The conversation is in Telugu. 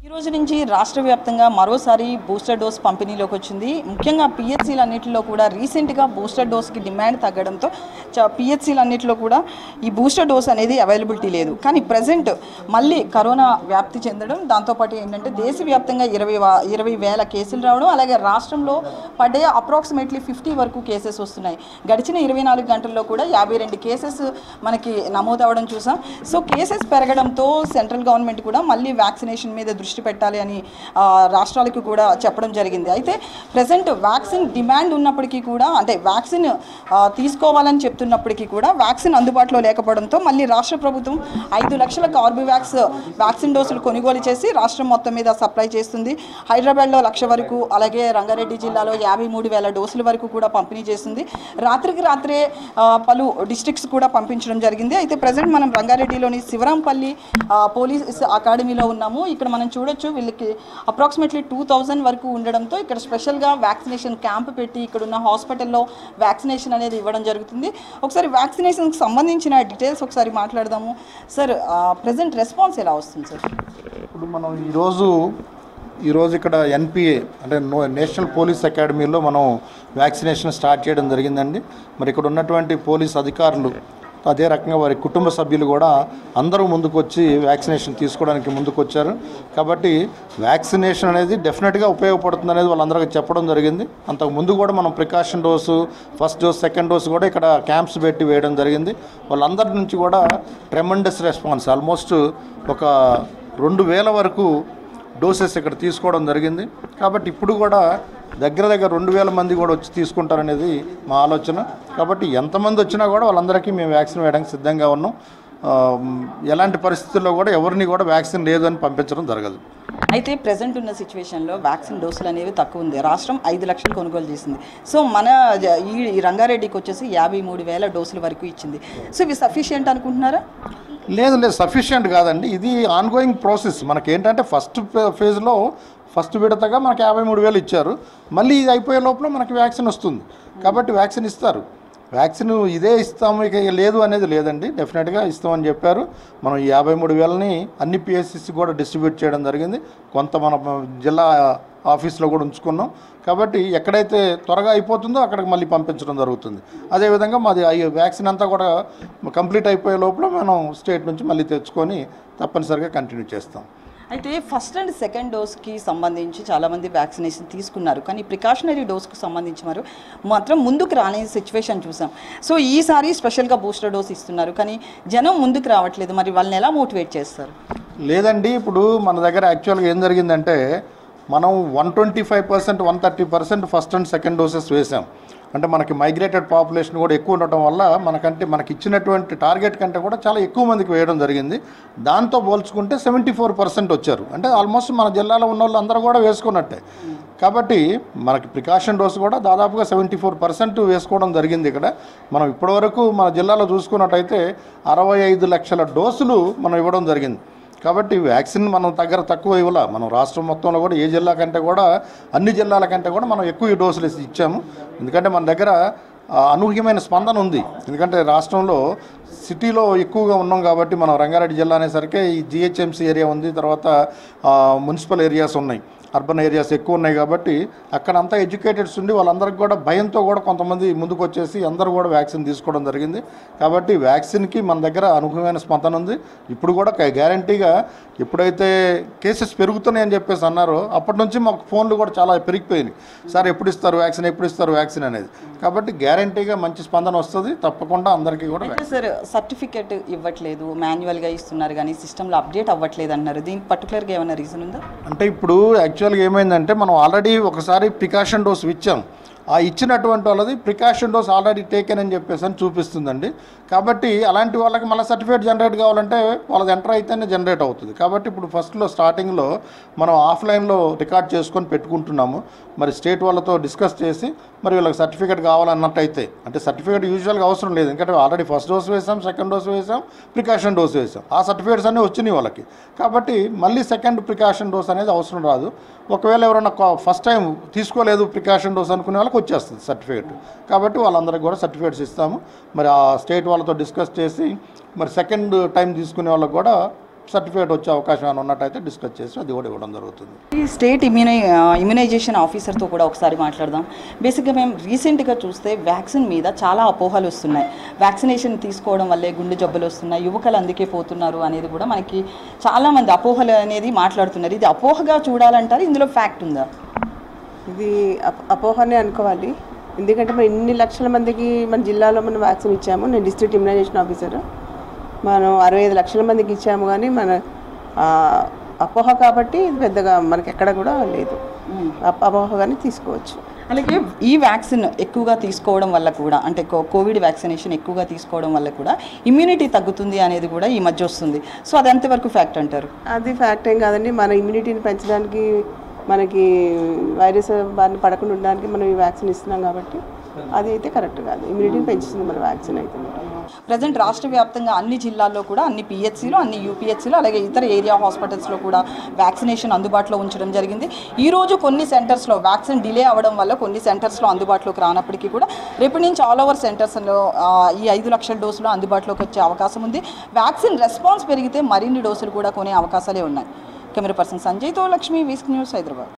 ఈ రోజు నుంచి రాష్ట్ర వ్యాప్తంగా మరోసారి బూస్టర్ డోస్ పంపిణీలోకి వచ్చింది ముఖ్యంగా పిహెచ్సీలు అన్నింటిలో కూడా రీసెంట్గా బూస్టర్ డోస్కి డిమాండ్ తగ్గడంతో పిహెచ్సీలు అన్నింటిలో కూడా ఈ బూస్టర్ డోస్ అనేది అవైలబిలిటీ లేదు కానీ ప్రజెంట్ మళ్ళీ కరోనా వ్యాప్తి చెందడం దాంతోపాటు ఏంటంటే దేశవ్యాప్తంగా ఇరవై వా- ఇరవై వేల కేసులు రావడం అలాగే రాష్ట్రంలో పర్ డే అప్రాక్సిమేట్లీ ఫిఫ్టీ వరకు కేసెస్ వస్తున్నాయి గడిచిన ఇరవై నాలుగు గంటల్లో కూడా యాభై రెండు కేసెస్ మనకి నమోదవడం చూసాం సో కేసెస్ పెరగడంతో సెంట్రల్ గవర్నమెంట్ కూడా మళ్ళీ వ్యాక్సినేషన్ మీద దృష్టి పెట్టాలి అని ఆ, రాష్ట్రాలకు కూడా చెప్పడం జరిగింది అయితే ప్రజెంట్ వ్యాక్సిన్ డిమాండ్ ఉన్నప్పటికీ కూడా అంటే వ్యాక్సిన్ ఆ, తీసుకోవాలని చెప్తున్నప్పటికీ కూడా వ్యాక్సిన్ అందుబాటులో లేకపోవడంతో మళ్ళీ రాష్ట్ర ప్రభుత్వం ఐదు లక్షల కార్బివ్యాక్స్ వ్యాక్సిన్ డోసులు కొనుగోలు చేసి రాష్ట్రం మొత్తం మీద సప్లై చేస్తుంది హైదరాబాద్లో లక్ష వరకు అలాగే రంగారెడ్డి జిల్లాలో యాభై మూడు వేల డోసుల వరకు కూడా పంపిణీ చేస్తుంది రాత్రికి రాత్రే ఆ, పలు డిస్ట్రిక్ట్స్ కూడా పంపించడం జరిగింది అయితే ప్రజెంట్ మనం రంగారెడ్డిలోని శివరాంపల్లి ఆ, పోలీస్ అకాడమీలో ఉన్నాము ఇక్కడ మనం చూడొచ్చు వీళ్ళకి అప్రాక్సిమేట్లీ టూ థౌజండ్ వరకు ఉండడంతో ఇక్కడ స్పెషల్గా వ్యాక్సినేషన్ క్యాంప్ పెట్టి ఇక్కడ ఉన్న హాస్పిటల్లో వ్యాక్సినేషన్ అనేది ఇవ్వడం జరుగుతుంది ఒకసారి వ్యాక్సినేషన్కి సంబంధించిన డీటెయిల్స్ ఒకసారి మాట్లాడదాము సార్ ప్రజెంట్ రెస్పాన్స్ ఎలా వస్తుంది సార్ ఇప్పుడు మనం ఈరోజు ఈరోజు ఇక్కడ ఎన్పిఏ అంటే నో నేషనల్ పోలీస్ అకాడమీలో మనం వ్యాక్సినేషన్ స్టార్ట్ చేయడం జరిగిందండి మరి ఇక్కడ ఉన్నటువంటి పోలీస్ అధికారులు అదే రకంగా వారి కుటుంబ సభ్యులు కూడా అందరూ ముందుకు వచ్చి వ్యాక్సినేషన్ తీసుకోవడానికి ముందుకు వచ్చారు కాబట్టి వ్యాక్సినేషన్ అనేది డెఫినెట్గా ఉపయోగపడుతుంది అనేది వాళ్ళందరికీ చెప్పడం జరిగింది అంతకు ముందు కూడా మనం precaution dose first dose second dose కూడా ఇక్కడ క్యాంప్స్ పెట్టి వేయడం జరిగింది వాళ్ళందరి నుంచి కూడా ట్రెమండస్ రెస్పాన్స్ ఆల్మోస్ట్ ఒక రెండు వేల వరకు డోసెస్ ఇక్కడ తీసుకోవడం జరిగింది కాబట్టి ఇప్పుడు కూడా దగ్గర దగ్గర రెండు వేల మంది కూడా వచ్చి తీసుకుంటారనేది మా ఆలోచన కాబట్టి ఎంతమంది వచ్చినా కూడా వాళ్ళందరికీ మేము వ్యాక్సిన్ వేయడానికి సిద్ధంగా ఉన్నాం ఆ, ఎలాంటి పరిస్థితుల్లో కూడా ఎవరిని కూడా వ్యాక్సిన్ లేదు అని పంపించడం జరగదు అయితే ప్రజెంట్ ఉన్న సిచ్యువేషన్లో వ్యాక్సిన్ డోసులు అనేవి తక్కువ ఉంది రాష్ట్రం ఐదు లక్షలు కొనుగోలు చేసింది సో మన జ- ఈ ఈ రంగారెడ్డికి వచ్చేసి యాభై మూడు వేల డోసుల వరకు ఇచ్చింది సో ఇవి సఫిషియంట్ అనుకుంటున్నారా లేదు లేదు సఫిషియంట్ కాదండి ఇది ఆన్గోయింగ్ ప్రాసెస్ మనకేంటంటే ఫస్ట్ ఫేజ్లో ఫస్ట్ విడతగా మనకి యాభై మూడు వేలు ఇచ్చారు మళ్ళీ ఇది అయిపోయే లోపల మనకి వ్యాక్సిన్ వస్తుంది కాబట్టి వ్యాక్సిన్ ఇస్తారు వ్యాక్సిన్ ఇదే ఇస్తాము ఇక లేదు అనేది లేదండి డెఫినెట్గా ఇస్తామని చెప్పారు మనం ఈ యాభై మూడు వేలని అన్ని పిఎస్సిసి కూడా డిస్ట్రిబ్యూట్ చేయడం జరిగింది కొంత మన జిల్లా ఆఫీస్లో కూడా ఉంచుకున్నాం కాబట్టి ఎక్కడైతే త్వరగా అయిపోతుందో అక్కడికి మళ్ళీ పంపించడం జరుగుతుంది అదేవిధంగా మాది ఈ వ్యాక్సిన్ అంతా కూడా కంప్లీట్ అయిపోయే లోపల మనం స్టేట్ నుంచి మళ్ళీ తెచ్చుకొని తప్పనిసరిగా కంటిన్యూ చేస్తాం అయితే ఫస్ట్ అండ్ సెకండ్ డోస్కి సంబంధించి చాలామంది వ్యాక్సినేషన్ తీసుకున్నారు కానీ ప్రికాషనరీ డోస్కి సంబంధించి మరి మాత్రం ముందుకు రాని సిచ్యువేషన్ చూసాం సో ఈసారి స్పెషల్గా బూస్టర్ డోస్ ఇస్తున్నారు కానీ జనం ముందుకు రావట్లేదు మరి వాళ్ళని ఎలా మోటివేట్ చేస్తారు లేదండి ఇప్పుడు మన దగ్గర యాక్చువల్గా ఏం జరిగిందంటే మనం one twenty five percent one thirty percent first and second doses వేసాం అంటే మనకి మైగ్రేటెడ్ పాపులేషన్ కూడా ఎక్కువ ఉండటం వల్ల మనకంటే మనకి ఇచ్చినటువంటి టార్గెట్ కంటే కూడా చాలా ఎక్కువ మందికి వేయడం జరిగింది దాంతో పోల్చుకుంటే సెవెంటీ ఫోర్ పర్సెంట్ వచ్చారు అంటే ఆల్మోస్ట్ మన జిల్లాలో ఉన్న వాళ్ళు అందరూ కూడా వేసుకున్నట్టే కాబట్టి మనకి ప్రికాషన్ డోస్ కూడా దాదాపుగా సెవెంటీ ఫోర్ పర్సెంట్ వేసుకోవడం జరిగింది ఇక్కడ మనం ఇప్పటివరకు మన జిల్లాలో చూసుకున్నట్టయితే అరవై ఐదు లక్షల డోసులు మనం ఇవ్వడం జరిగింది కాబట్టి వ్యాక్సిన్ మనం దగ్గర తక్కువ ఇవ్వాల మనం రాష్ట్రం మొత్తంలో కూడా ఏ జిల్లా కంటే కూడా అన్ని జిల్లాల కంటే కూడా మనం ఎక్కువ ఈ డోసులు ఇచ్చి- ఇచ్చాము ఎందుకంటే మన దగ్గర ఆ, అనూహ్యమైన స్పందన ఉంది ఎందుకంటే రాష్ట్రంలో సిటీలో ఎక్కువగా ఉన్నాం కాబట్టి మనం రంగారెడ్డి జిల్లా అనేసరికి ఈ జిహెచ్ఎంసీ ఏరియా ఉంది తర్వాత ఆ, మున్సిపల్ ఏరియాస్ ఉన్నాయి అర్బన్ ఏరియాస్ ఎక్కువ ఉన్నాయి కాబట్టి అక్కడంతా ఎడ్యుకేటెడ్స్ ఉండి వాళ్ళందరికీ కూడా భయంతో కూడా కొంతమంది ముందుకు వచ్చేసి అందరూ కూడా వ్యాక్సిన్ తీసుకోవడం జరిగింది కాబట్టి వ్యాక్సిన్కి మన దగ్గర అనుకూలమైన స్పందన ఉంది ఇప్పుడు కూడా గ్యారంటీగా ఎప్పుడైతే కేసెస్ పెరుగుతున్నాయని చెప్పేసి అన్నారో అప్పటి నుంచి మాకు ఫోన్లు కూడా చాలా పెరిగిపోయినాయి సార్ ఎప్పుడు ఇస్తారు వ్యాక్సిన్ ఎప్పుడు ఇస్తారు వ్యాక్సిన్ అనేది కాబట్టి గ్యారంటీగా మంచి స్పందన వస్తుంది తప్పకుండా అందరికీ కూడా అయితే సార్ సర్టిఫికేట్ ఇవ్వట్లేదు మాన్యువల్గా ఇస్తున్నారు కానీ సిస్టంలో అప్డేట్ అవ్వట్లేదు అన్నారు దీనికి పర్టికులర్గా ఏమైనా రీజన్ ఉందా అంటే ఇప్పుడు యాక్చువల్గా ఏమైందంటే మనం ఆల్రెడీ ఒకసారి ప్రికాషన్ డోస్ ఇచ్చాం ఆ ఇచ్చినటువంటి వాళ్ళది ప్రికాషన్ డోస్ ఆల్రెడీ టేకెన్ అని చెప్పేసి అని చూపిస్తుందండి కాబట్టి అలాంటి వాళ్ళకి మళ్ళీ సర్టిఫికేట్ జనరేట్ కావాలంటే వాళ్ళది ఎంటర్ అయితేనే జనరేట్ అవుతుంది కాబట్టి ఇప్పుడు ఫస్ట్లో స్టార్టింగ్లో మనం ఆఫ్లైన్లో రికార్డ్ చేసుకొని పెట్టుకుంటున్నాము మరి స్టేట్ వాళ్ళతో డిస్కస్ చేసి మరి వీళ్ళకి సర్టిఫికేట్ కావాలన్నట్టయితే అంటే సర్టిఫికేట్ యూజువల్గా అవసరం లేదు ఎందుకంటే ఆల్రెడీ ఫస్ట్ డోస్ వేసాం సెకండ్ డోస్ వేసాం ప్రికాషన్ డోస్ వేసాం ఆ సర్టిఫికేట్స్ అన్నీ వచ్చినాయి వాళ్ళకి కాబట్టి మళ్ళీ సెకండ్ ప్రికాషన్ డోస్ అనేది అవసరం రాదు ఒకవేళ ఎవరైనా ఫస్ట్ టైం తీసుకోలేదు ప్రికాషన్ డోస్ అనుకునే వాళ్ళకి వచ్చేస్తుంది సర్టిఫికేట్ కాబట్టి వాళ్ళందరికీ కూడా సర్టిఫికేట్స్ ఇస్తాము మరి ఆ స్టేట్ వాళ్ళతో డిస్కస్ చేసి మరి సెకండ్ టైం తీసుకునే వాళ్ళకి కూడా సర్టిఫికేట్ వచ్చే అవకాశం ఏమైనా ఉన్నట్టయితే డిస్కస్ చేసి అది కూడా ఇవ్వడం జరుగుతుంది ఈ స్టేట్ ఇమ్యూనై ఇమ్యునైజేషన్ ఆఫీసర్తో కూడా ఒకసారి మాట్లాడదాం బేసిక్గా మేము రీసెంట్గా చూస్తే వ్యాక్సిన్ మీద చాలా అపోహలు వస్తున్నాయి వ్యాక్సినేషన్ తీసుకోవడం వల్లే గుండె జబ్బులు వస్తున్నాయి యువకులు అందుకే పోతున్నారు అనేది కూడా మనకి చాలామంది అపోహలు అనేది మాట్లాడుతున్నారు ఇది అపోహగా చూడాలంటారు ఇందులో ఫ్యాక్ట్ ఉందా ఇది అప- అపోహనే అనుకోవాలి ఎందుకంటే మనం ఇన్ని లక్షల మందికి మన జిల్లాలో మనం వ్యాక్సిన్ ఇచ్చాము నేను డిస్ట్రిక్ట్ ఇమ్యునైజేషన్ ఆఫీసర్ మనం అరవై ఐదు లక్షల మందికి ఇచ్చాము కానీ మన ఆ, అపోహ కాబట్టి ఇది పెద్దగా మనకి ఎక్కడ కూడా లేదు అప- అపోహగానే తీసుకోవచ్చు అలాగే ఈ వ్యాక్సిన్ ఎక్కువగా తీసుకోవడం వల్ల కూడా అంటే కో- కోవిడ్ వ్యాక్సినేషన్ ఎక్కువగా తీసుకోవడం వల్ల కూడా ఇమ్యూనిటీ తగ్గుతుంది అనేది కూడా ఈ మధ్య వస్తుంది సో అది ఎంతవరకు ఫ్యాక్ట్ అంటారు అది ఫ్యాక్ట్ ఏం కాదండి మన ఇమ్యూనిటీని పెంచడానికి మనకి వైరస్ బారిన పడకుండా ఉండడానికి మనం ఈ వ్యాక్సిన్ ఇస్తున్నాం కాబట్టి అది అయితే కరెక్ట్ కాదు ఇమ్యూనిటీని పెంచుతుంది మన వ్యాక్సిన్ అయితే ప్రజెంట్ రాష్ట్ర వ్యాప్తంగా అన్ని జిల్లాల్లో కూడా అన్ని పిహెచ్సిలు అన్ని యూపీహెచ్సిలు అలాగే ఇతర ఏరియా హాస్పిటల్స్లో కూడా వ్యాక్సినేషన్ అందుబాటులో ఉంచడం జరిగింది ఈ రోజు కొన్ని సెంటర్స్లో వ్యాక్సిన్ డిలే అవ్వడం వల్ల కొన్ని సెంటర్స్లో అందుబాటులోకి రానప్పటికీ కూడా రేపటి నుంచి ఆల్ ఓవర్ సెంటర్స్లో ఆ, ఈ ఐదు లక్షల డోసులు అందుబాటులోకి వచ్చే అవకాశం ఉంది వ్యాక్సిన్ రెస్పాన్స్ పెరిగితే మరిన్ని డోసులు కూడా కొనే అవకాశాలే ఉన్నాయి కెమెరా పర్సన్ సంజయ్తో లక్ష్మి వీస్క్ న్యూస్ హైదరాబాద్